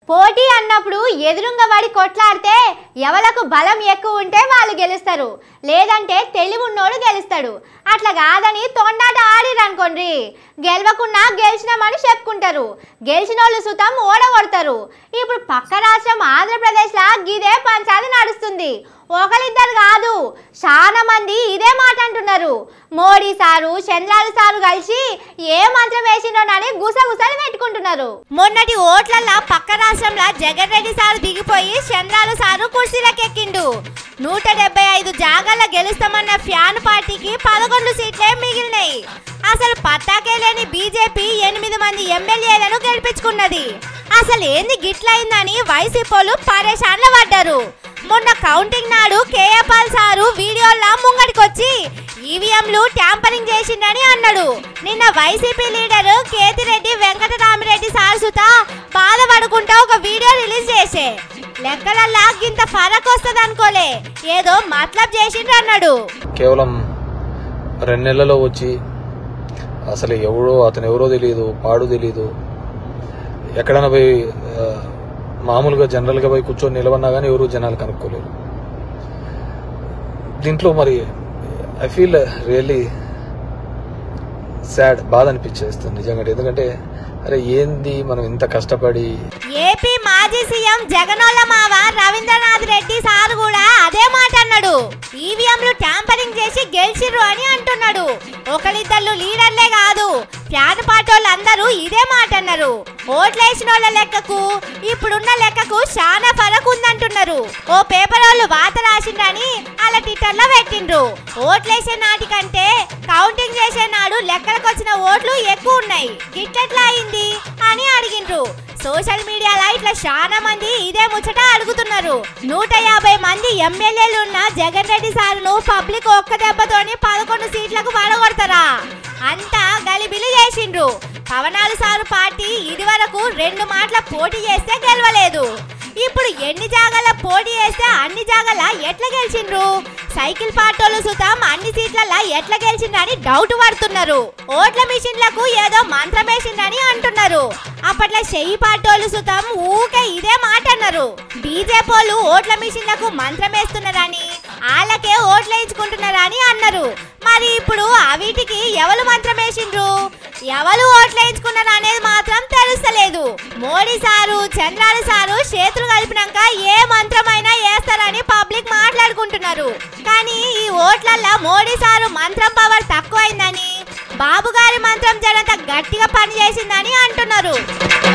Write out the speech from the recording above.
పోటీ అన్నప్పుడు ఎదురుంగ పడి కొట్లాడితే ఎవలకు బలం ఎక్కువ ఉంటే వాళ్ళు గెలుస్తారు లేదంటే తెలివి ఉన్నోడు గెలుస్తాడు అట్లా కాదని తొండాట ఆడిరనుకోండి గెలవకున్నా గెలిచినామని చెప్పుకుంటారు గెలిచిన వాళ్ళు సుతం ఓడగొడతారు ఇప్పుడు పక్క రాష్ట్రం ఆంధ్రప్రదేశ్లో గిదే పంచాది నడుస్తుంది ఒకరిద్దరు కాదు చాలా మంది ఇదే మాట అంటున్నారు మోడీ సారు చంద్రాలు సారు కలిసి ఏ మంత్రం వేసిండోనని గుసగుసలు పెట్టుకుంటున్నారు మొన్నటి ఓట్లల్లా పక్క రాష్ట్రంలో జగన్ రెడ్డి సారు దిగిపోయి చంద్రాలు సారు కుర్చీలకెక్కిండు నూట డెబ్బై ఐదు జాగాల గెలుస్తామన్న ఫ్యాన్ పార్టీకి పదకొండు సీట్లే మిగిలినాయి అసలు పత్తాకే లేని బీజేపీ ఎనిమిది మంది ఎమ్మెల్యేలను గెలిపించుకున్నది అసలు ఏంది గిట్లయిందని వైసీపీలు పరేషాన్ల పడ్డారు మొన్న కౌంటింగ్ నాడు కేఏ పాల్ సారు వీడియోలా ముంగడికొచ్చి ఈవీఎంలు ట్యాంపరింగ్ చేసిండని అన్నాడు నిన్న వైసీపీ లీడర్ కేతిరెడ్డి వెంకటరామిరెడ్డి సార్ సుత బాధపడుకుంటా ఒక వీడియో రిలీజ్ చేసే లెక్కలల్లా గింత ఫరక్ వస్తుంది అనుకోలే ఏదో మతలబ్ చేసిండ్రు అన్నాడు కేవలం రెండు నెలల్లో వచ్చి అసలు ఎవరో అతను ఎవరో తెలియదు పాడు తెలియదు ఎక్కడైనా పోయి ఆ, మామూలుగా జనరల్గా పోయి కూర్చొని నిలబడినా కానీ ఎవరు జనాలు కనుక్కోలేరు దీంట్లో మరి ఐ ఫీల్ రియల్లీ సాడ్ బాధ అనిపించేస్తుంది నిజంగా ఎందుకంటే అరే ఏంది మనం ఇంత కష్టపడి ఏపీ మాజీ సీఎం జగనోళ్ళ మావ రవీంద్రనాథ్ రెడ్డి సార్ కూడా అదే మాట అన్నాడు ఈవీఎంలు ట్యాంపరింగ్ చేసి గెలిచిర్రు అని అంటున్నాడు ఒకరిద్దరు లీడర్లే కాదు ఫ్యాన్ పాటోళ్ళందరూ ఇదే మాట అన్నారు ఓట్లేసిన వాళ్ళ లెక్కకు ఇప్పుడున్న లెక్కకు చాలా ఫరక్ ఉందంటున్నారు ఓ పేపర్ వాళ్ళు వాత రాసిండ్రని అలా ట్విట్టర్లో పెట్టిండ్రు ఓట్లేసే నాటికంటే కౌంటింగ్ చేసే నాడు లెక్కలకు వచ్చిన ఓట్లు ఎక్కువ ఉన్నాయి గిట్లెట్లా అయింది అని అడిగిండ్రు సోషల్ మీడియాలో ఇట్లా చాలా మంది ఇదే ముచ్చట అడుగుతున్నారు నూట యాభై మంది ఎమ్మెల్యేలు ఉన్న జగన్ రెడ్డి సార్ను పబ్లిక్ ఒక్క దెబ్బతోని పదకొండు సీట్లకు పడగొడతారా అంతా గలిబిలి చేసిండ్రు పవనాలు సారు పార్టీ ఇదివరకు రెండు మాటల పోటీ చేస్తే గెలవలేదు ఇప్పుడు ఎన్ని జాగాల పోటీ చేస్తే అన్ని జాగాల ఎట్లా గెలిచిండ్రు సైకిల్ పార్టీలు సుతం అన్ని సీట్లలో ఎట్లా గెలిచిండ్రని డౌట్ పడుతున్నారు ఓట్ల మిషన్లకు ఏదో మంత్రం వేసిండ్రని అంటున్నారు అప్పట్లో చెయ్యి పార్టీలు సుతం ఊకే ఇదే మాట అన్నారు బీజేపీ వాళ్ళు ఓట్ల మిషన్లకు మంత్రం వేస్తున్నారని వాళ్ళకే ఓట్లు వేయించుకుంటున్నారని అన్నారు మరి ఇప్పుడు అవిటికి ఎవరు మంత్రం వేసిండ్రు ఎవరు ఓట్లు వేయించుకున్నారు అనేది మాత్రం తెలుస్తలేదు మోడీ సారు చంద్రాలు సారు చేతులు కలిపినాక ఏ మంత్రమైనా వేస్తారని పబ్లిక్ మాట్లాడుకుంటున్నారు కానీ ఈ ఓట్లల్లో మోడీ సారు మంత్రం పవర్ తక్కువైందని బాబు గారి మంత్రం జనంత గట్టిగా పనిచేసిందని అంటున్నారు